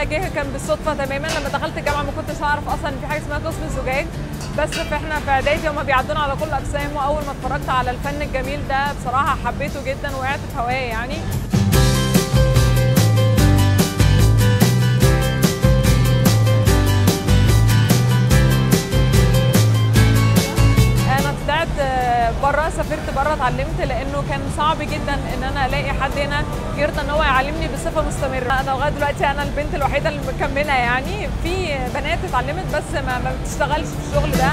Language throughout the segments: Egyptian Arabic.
جه كان بالصدفه تماما لما دخلت الجامعه ما كنتش اعرف اصلا ان في حاجه اسمها قسم زجاج بس فاحنا في اعدادي هما بيعدونا على كل الاقسام واول ما اتفرجت على الفن الجميل ده بصراحه حبيته جدا وقعت في هواه يعني انا طلعت بره سافرت بره اتعلمت لانه كان صعب جدا ان انا الاقي حد هنا يرضى ان هو يعلمني بصفه مستمره انا لغايه دلوقتي انا البنت الوحيده اللي مكمله يعني في بنات اتعلمت بس ما, ما بتشتغلش في الشغل ده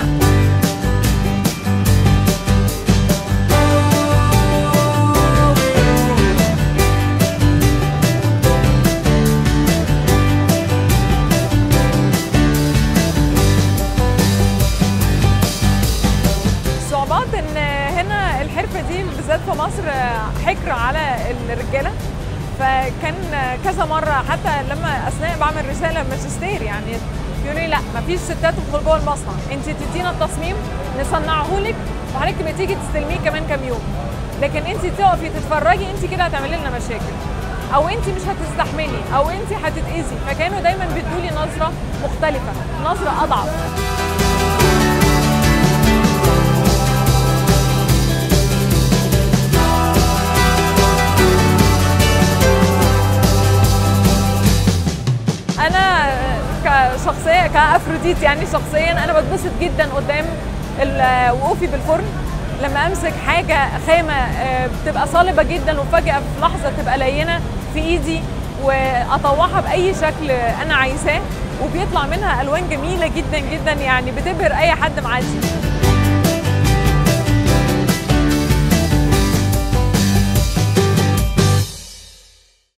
الصعوبات ان هنا الحرفه دي بالذات في مصر حكر على الرجاله فكان كذا مره حتى لما اثناء بعمل رساله ماجستير يعني يقولوا لي لا مفيش ستات تدخل جوه المصنع انت تدينا التصميم نصنعه لك وحضرتك تبقى تيجي تستلميه كمان كام يوم لكن انت تقفي تتفرجي انت كده هتعملي لنا مشاكل او انت مش هتستحملي او انت هتتاذي فكانوا دايما بيدوا لي نظره مختلفه نظره اضعف انا كشخصيه كافروديت يعني شخصيا انا بتبسط جدا قدام وقوفي بالفرن لما امسك حاجه خامه بتبقى صلبه جدا وفجاه في لحظه تبقى لينه في ايدي واطوعها باي شكل انا عايزاه وبيطلع منها الوان جميله جدا جدا يعني بتبهر اي حد معدي